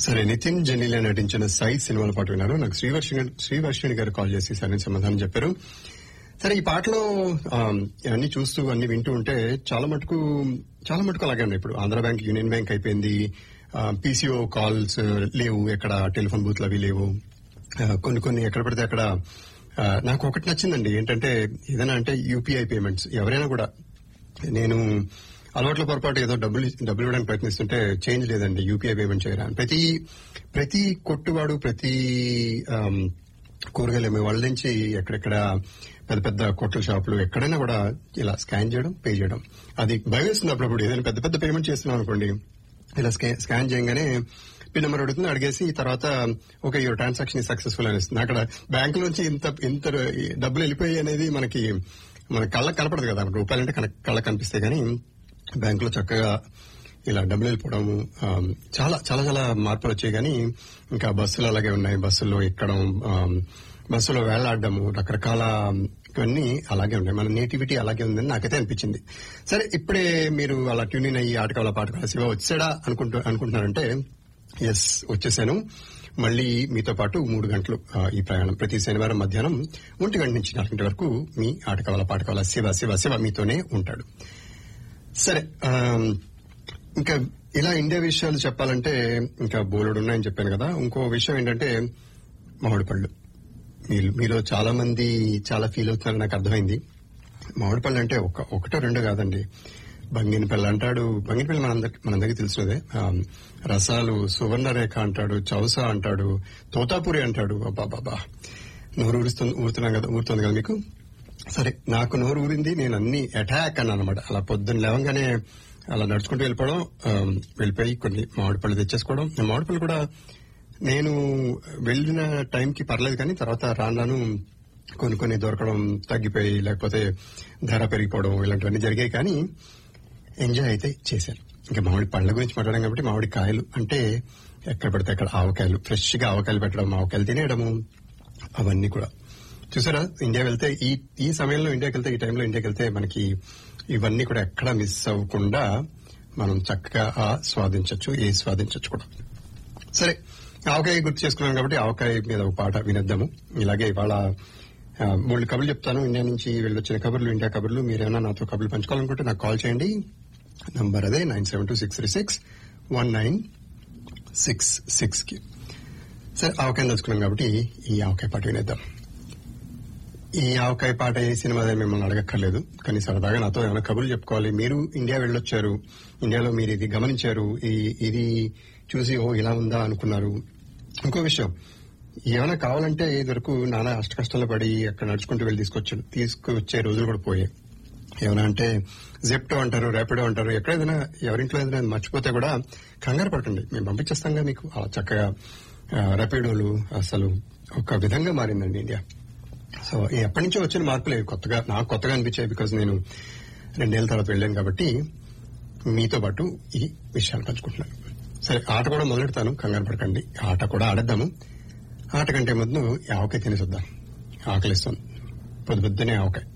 సరే నితిన్ జనీల నటించిన సై సినిమాల పాట విన్నారు నాకు శ్రీవర్షిణి శ్రీవర్షిణి గారు కాల్ చేసి సరైన సమాధానం చెప్పారు సరే ఈ పాటలో ఆ, అన్ని చూస్తూ అన్ని వింటూ ఉంటే చాలా మటుకు చాలా మటుకు అలాగే ఉన్నాయి ఇప్పుడు ఆంధ్ర బ్యాంక్ యూనియన్ బ్యాంక్ అయిపోయింది పీసీఓ కాల్స్ లేవు ఎక్కడ టెలిఫోన్ బూత్లు అవి లేవు ఆ, కొన్ని కొన్ని ఎక్కడ పడితే అక్కడ ఆ, నాకు ఒకటి నచ్చిందండి ఏంటంటే ఏదైనా అంటే యూపీఐ పేమెంట్స్ ఎవరైనా కూడా నేను అలవాట్ల పొరపాటు ఏదో డబ్బులు డబ్బులు ఇవ్వడానికి ప్రయత్నిస్తుంటే చేంజ్ లేదండి యూపీఐ పేమెంట్ చేయరా ప్రతి ప్రతి కొట్టువాడు ప్రతి ఆమ్, కూరగాయలు అమ్మే వాళ్ళ నుంచి ఎక్కడెక్కడ పెద్ద పెద్ద కొట్ల షాపులు ఎక్కడైనా కూడా ఇలా స్కాన్ చేయడం పే చేయడం అది భయం వేస్తుంది అప్పుడప్పుడు ఏదైనా పెద్ద పెద్ద పేమెంట్ చేస్తున్నాం అనుకోండి ఇలా స్కా- స్కాన్ చేయగానే పిన్ నెంబర్ అడుగుతుంది అడిగేసి తర్వాత ఓకే యువర్ ట్రాన్సాక్షన్ సక్సెస్ఫుల్ అనిస్తుంది అక్కడ బ్యాంక్ నుంచి ఇంత ఇంత డబ్బులు వెళ్ళిపోయి అనేది మనకి మన కళ్ళకి కనపడదు కదా రూపాయలంటే కన- కళ్ళకి కనిపిస్తాయి కానీ బ్యాంకులో చక్కగా ఇలా డబ్బులు వెళ్ళిపోవడము ఆమ్, చాలా చాలా చాలా మార్పులు వచ్చాయి కానీ ఇంకా బస్సులు అలాగే ఉన్నాయి బస్సుల్లో ఎక్కడం ఆమ్, బస్సులో వేళ్లాడడము రకరకాల ఇవన్నీ అలాగే ఉన్నాయి మన నేటివిటీ అలాగే ఉందని నాకైతే అనిపించింది సరే ఇప్పుడే మీరు అలా ట్యూనింగ్ అయ్యి ఆటకాల పాటకాల శివ వచ్చాడా అనుకుంటూ అనుకుంటున్నారంటే ఎస్ వచ్చేసాను మళ్ళీ మీతో పాటు మూడు గంటలు ఆ, ఈ ప్రయాణం ప్రతి శనివారం మధ్యాహ్నం ఒంటి గంట నుంచి నాలుగు గంటల వరకు మీ ఆటకాల పాటకాల శివ శివ శివ మీతోనే ఉంటాడు సరే ఆమ్, ఇంకా ఇలా ఇండియా విషయాలు చెప్పాలంటే ఇంకా బోలెడు ఉన్నాయని చెప్పాను కదా ఇంకో విషయం ఏంటంటే మామిడి పళ్ళు మీరు- మీలో చాలా మంది చాలా ఫీల్ అవుతున్నారని నాకు అర్థమైంది మామిడి పళ్ళు అంటే ఒక ఒకటో రెండో కాదండి బంగిని పళ్ళు అంటాడు బంగిని పళ్ళు మనందరికి మనందరికీ తెలిసినదే ఆమ్, రసాలు సువర్ణరేఖ అంటాడు చౌసా అంటాడు తోతాపురి అంటాడు బాబా నోరు ఊరుస్తుంది ఊరుతున్నాం కదా ఊరుతుంది కదా మీకు సరే నాకు నోరు ఊరింది నేను అన్ని అటాక్ అన్నాను అనమాట అలా పొద్దున్న లేవంగానే అలా నడుచుకుంటూ వెళ్ళిపోవడం ఆమ్, వెళ్ళిపోయి కొన్ని మామిడి పళ్ళు తెచ్చేసుకోవడం ఈ మామిడి పళ్ళు కూడా నేను వెళ్ళిన టైంకి పర్లేదు కానీ తర్వాత రాను కొన్ని కొన్ని దొరకడం తగ్గిపోయి లేకపోతే ధర పెరిగిపోవడం ఇలాంటివన్నీ జరిగాయి కానీ ఎంజాయ్ అయితే చేశాను ఇంకా మామిడి పళ్ళ గురించి మాట్లాడాం కాబట్టి మామిడి కాయలు అంటే ఎక్కడ పడితే అక్కడ ఆవకాయలు ఫ్రెష్ గా ఆవకాయలు పెట్టడం ఆవకాయలు తినేయడము అవన్నీ కూడా చూసారా ఇండియా వెళ్తే ఈ ఈ సమయంలో ఇండియాకి వెళ్తే ఈ టైంలో ఇండియాకి వెళ్తే మనకి ఇవన్నీ కూడా ఎక్కడ మిస్ అవ్వకుండా మనం చక్కగా ఆస్వాదించవచ్చు ఏ స్వాదించవచ్చు కూడా సరే ఆవకాయ గుర్తు చేసుకున్నాను కాబట్టి ఆవకాయ మీద ఒక పాట వినేద్దాము ఇలాగే ఇవాళ ఆ, మూడు కబుర్లు చెప్తాను ఇండియా నుంచి వెళ్ళొచ్చిన కబుర్లు ఇండియా కబుర్లు మీరేమైనా నాతో కబుర్లు పంచుకోవాలనుకుంటే నాకు కాల్ చేయండి నంబర్ అదే nine seven two six three six one nine six six కి సరే ఆవకాయ తెలుసుకున్నాం కాబట్టి ఈ ఆవకాయ పాట వినేద్దాం ఈ ఆవకాయ పాట ఏ సినిమా అదే మిమ్మల్ని అడగక్కర్లేదు కానీ సరదాగా నాతో ఏమైనా కబుర్లు చెప్పుకోవాలి మీరు ఇండియా వెళ్ళొచ్చారు ఇండియాలో మీరు ఇది గమనించారు ఈ ఇది చూసి ఓ ఇలా ఉందా అనుకున్నారు ఇంకో విషయం ఏమైనా కావాలంటే ఇదివరకు నానా అష్ట కష్టాలు పడి అక్కడ నడుచుకుంటూ వెళ్ళి తీసుకొచ్చు తీసుకొచ్చే రోజులు కూడా పోయాయి ఏమైనా అంటే జెప్టో అంటారు ర్యాపిడో అంటారు ఎక్కడ ఏదైనా ఎవరింట్లో ఏదైనా మర్చిపోతే కూడా కంగారు పడకండి మేము పంపించేస్తాం కదా మీకు అలా చక్కగా ర్యాపిడోలు అసలు ఒక విధంగా మారిందండి ఇండియా సో ఎప్పటి నుంచో వచ్చిన మార్పులే కొత్తగా నాకు కొత్తగా అనిపించాయి బికాజ్ నేను రెండేళ్ల తర్వాత వెళ్ళాను కాబట్టి మీతో పాటు ఈ విషయాలు పంచుకుంటున్నాను సరే ఆట కూడా మొదలెడతాను కంగారు పడకండి ఆట కూడా ఆడేద్దాము ఆట కంటే ముందు ఈ ఆవకాయ తినేసొద్దాం ఆకలిస్తుంది పొద్దు పొద్దునే ఆవకాయ